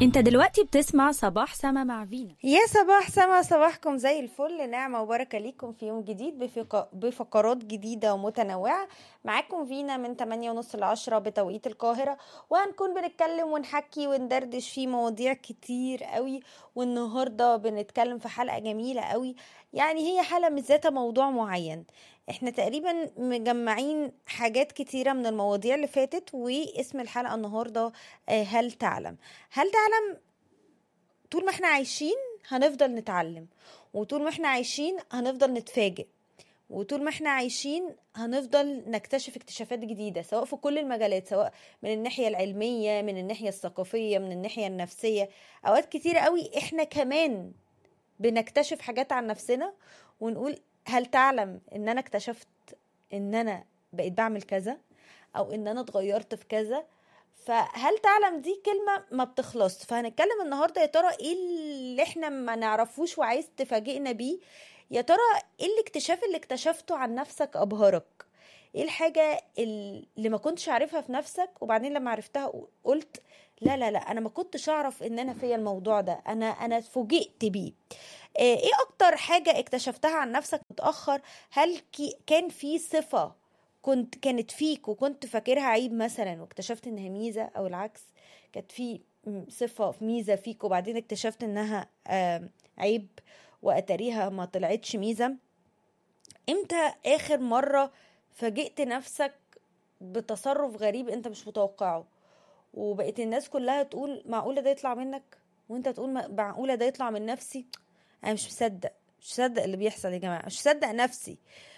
انت دلوقتي بتسمع صباح سما مع فينا يا صباح سما صباحكم زي الفل نعمة وبركة ليكم في يوم جديد بفق... بفقرات جديدة ومتنوعة معاكم فينا من 8 ونص ل 10 بتوقيت القاهرة وهنكون بنتكلم ونحكي وندردش في مواضيع كتير قوي والنهاردة بنتكلم في حلقة جميلة قوي يعني هي حلقة مش ذات موضوع معين احنا تقريبا مجمعين حاجات كتيرة من المواضيع اللي فاتت واسم الحلقة النهاردة آه، هل تعلم هل تعلم طول ما احنا عايشين هنفضل نتعلم وطول ما احنا عايشين هنفضل نتفاجئ وطول ما احنا عايشين هنفضل نكتشف اكتشافات جديدة سواء في كل المجالات سواء من الناحية العلمية من الناحية الثقافية من الناحية النفسية اوقات كتير قوي احنا كمان بنكتشف حاجات عن نفسنا ونقول هل تعلم ان انا اكتشفت ان انا بقيت بعمل كذا او ان انا اتغيرت في كذا فهل تعلم دي كلمة ما بتخلص فهنتكلم النهاردة يا ترى ايه اللي احنا ما نعرفوش وعايز تفاجئنا بيه يا ترى ايه الاكتشاف اللي اكتشفته عن نفسك ابهرك ايه الحاجة اللي ما كنتش عارفها في نفسك وبعدين لما عرفتها قلت لا لا لا انا ما كنتش اعرف ان انا فيا الموضوع ده انا انا فوجئت بيه آه، ايه اكتر حاجة اكتشفتها عن نفسك متأخر هل كي- كان في صفة كنت كانت فيك وكنت فاكرها عيب مثلا واكتشفت انها ميزة او العكس كانت في م- صفة في ميزة فيك وبعدين اكتشفت انها آم، عيب واتاريها ما طلعتش ميزة امتى اخر مرة فاجئت نفسك بتصرف غريب انت مش متوقعه وبقت الناس كلها تقول معقولة ده يطلع منك وانت تقول ما- معقولة ده يطلع من نفسي انا مش مصدق مش مصدق اللي بيحصل يا جماعة مش مصدق نفسي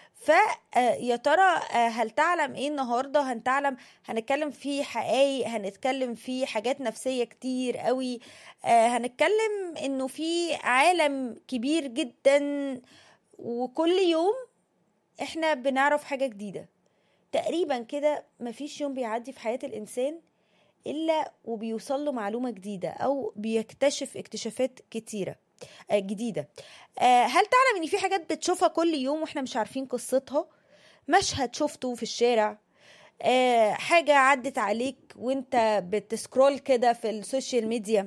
فيا ترى آه، هل تعلم ايه النهارده هنتعلم هنتكلم في حقائق هنتكلم في حاجات نفسيه كتير قوي آه، هنتكلم انه في عالم كبير جدا وكل يوم احنا بنعرف حاجه جديده تقريبا كده مفيش يوم بيعدي في حياه الانسان الا وبيوصل له معلومه جديده او بيكتشف اكتشافات كتيره آه، جديده آه، هل تعلم ان في حاجات بتشوفها كل يوم واحنا مش عارفين قصتها مشهد شفته في الشارع آه، حاجة عدت عليك وانت بتسكرول كده في السوشيال ميديا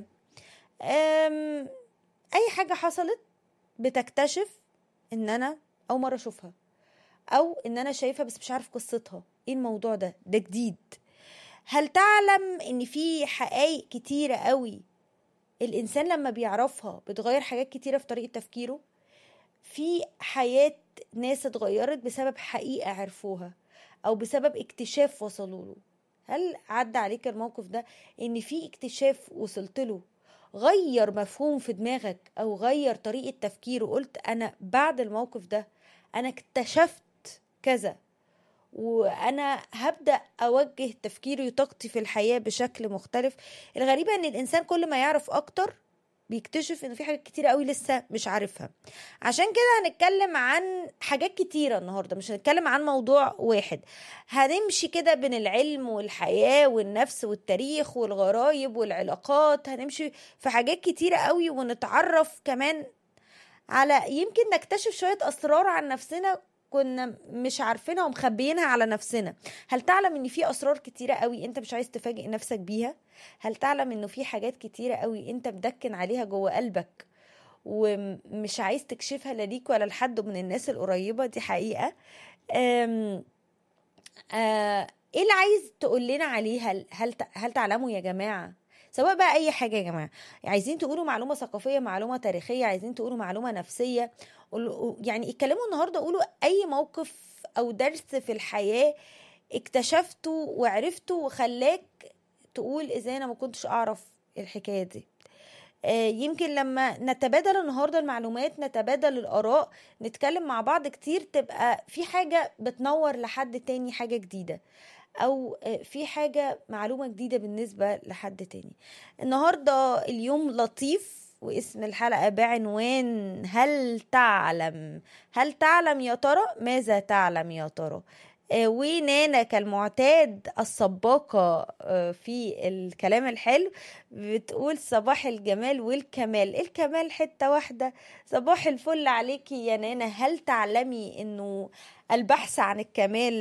آم، اي حاجة حصلت بتكتشف ان انا اول مرة اشوفها او ان انا شايفها بس مش عارف قصتها ايه الموضوع ده ده جديد هل تعلم ان في حقائق كتيرة قوي الانسان لما بيعرفها بتغير حاجات كتيرة في طريقة تفكيره في حياة ناس اتغيرت بسبب حقيقة عرفوها أو بسبب اكتشاف وصلوا له هل عدى عليك الموقف ده إن في اكتشاف وصلت له غير مفهوم في دماغك أو غير طريقة تفكير وقلت أنا بعد الموقف ده أنا اكتشفت كذا وانا هبدا اوجه تفكيري وطاقتي في الحياه بشكل مختلف الغريبه ان الانسان كل ما يعرف اكتر بيكتشف ان في حاجات كتيره قوي لسه مش عارفها عشان كده هنتكلم عن حاجات كتيره النهارده مش هنتكلم عن موضوع واحد هنمشي كده بين العلم والحياه والنفس والتاريخ والغرايب والعلاقات هنمشي في حاجات كتيره قوي ونتعرف كمان على يمكن نكتشف شويه اسرار عن نفسنا كنا مش عارفينها ومخبيينها على نفسنا هل تعلم ان في اسرار كتيره قوي انت مش عايز تفاجئ نفسك بيها هل تعلم انه في حاجات كتيره قوي انت مدكن عليها جوه قلبك ومش عايز تكشفها لا ليك ولا لحد من الناس القريبه دي حقيقه أم آه، ايه اللي عايز تقول لنا عليه هل هل ت- هل تعلموا يا جماعه سواء بقى اي حاجه يا جماعه عايزين تقولوا معلومه ثقافيه معلومه تاريخيه عايزين تقولوا معلومه نفسيه قولوا- يعني اتكلموا النهارده قولوا اي موقف او درس في الحياه اكتشفته وعرفته وخلاك تقول ازاي انا ما كنتش اعرف الحكايه دي آه، يمكن لما نتبادل النهارده المعلومات نتبادل الاراء نتكلم مع بعض كتير تبقى في حاجه بتنور لحد تاني حاجه جديده او آه، في حاجه معلومه جديده بالنسبه لحد تاني النهارده اليوم لطيف واسم الحلقه بعنوان هل تعلم هل تعلم يا ترى ماذا تعلم يا ترى آه، ونانا كالمعتاد السباقة آه، في الكلام الحلو بتقول صباح الجمال والكمال الكمال حتة واحدة صباح الفل عليكي يا نانا هل تعلمي انه البحث عن الكمال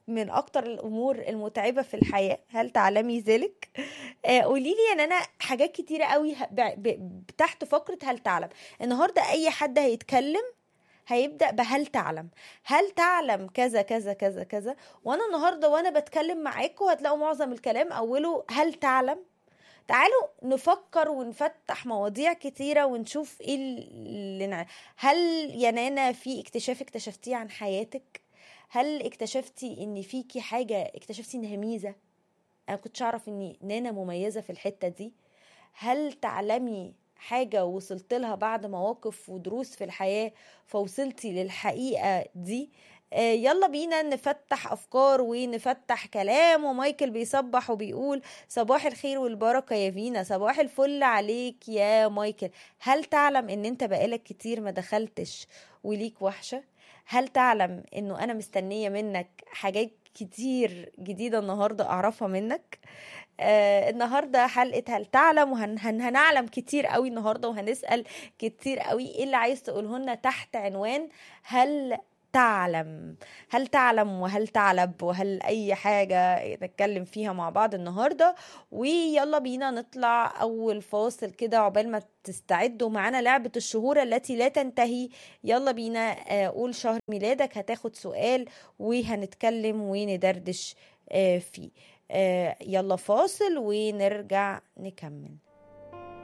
من اكتر الامور المتعبه في الحياه هل تعلمي ذلك آه قولي لي ان انا حاجات كتيره قوي ه- ب- ب- تحت فقره هل تعلم النهارده اي حد هيتكلم هيبدا بهل تعلم هل تعلم كذا كذا كذا كذا وانا النهارده وانا بتكلم معاكم هتلاقوا معظم الكلام اوله هل تعلم تعالوا نفكر ونفتح مواضيع كتيرة ونشوف ايه اللي نع... هل يا نانا في اكتشاف اكتشفتيه عن حياتك هل اكتشفتي ان فيكي حاجة اكتشفتي انها ميزة انا كنتش اعرف ان نانا مميزة في الحتة دي هل تعلمي حاجة وصلت لها بعد مواقف ودروس في الحياة فوصلتي للحقيقة دي آه، يلا بينا نفتح أفكار ونفتح كلام ومايكل بيصبح وبيقول صباح الخير والبركة يا فينا صباح الفل عليك يا مايكل هل تعلم ان انت بقالك كتير ما دخلتش وليك وحشة هل تعلم انه انا مستنية منك حاجات كتير جديدة النهاردة اعرفها منك آه النهارده حلقه هل تعلم وهنعلم كتير قوي النهارده وهنسال كتير قوي ايه اللي عايز تقوله لنا تحت عنوان هل تعلم هل تعلم وهل تعلب وهل اي حاجه نتكلم فيها مع بعض النهارده ويلا بينا نطلع اول فاصل كده عقبال ما تستعدوا معانا لعبه الشهور التي لا تنتهي يلا بينا آه، قول شهر ميلادك هتاخد سؤال وهنتكلم وندردش آه، فيه آه، يلا فاصل ونرجع نكمل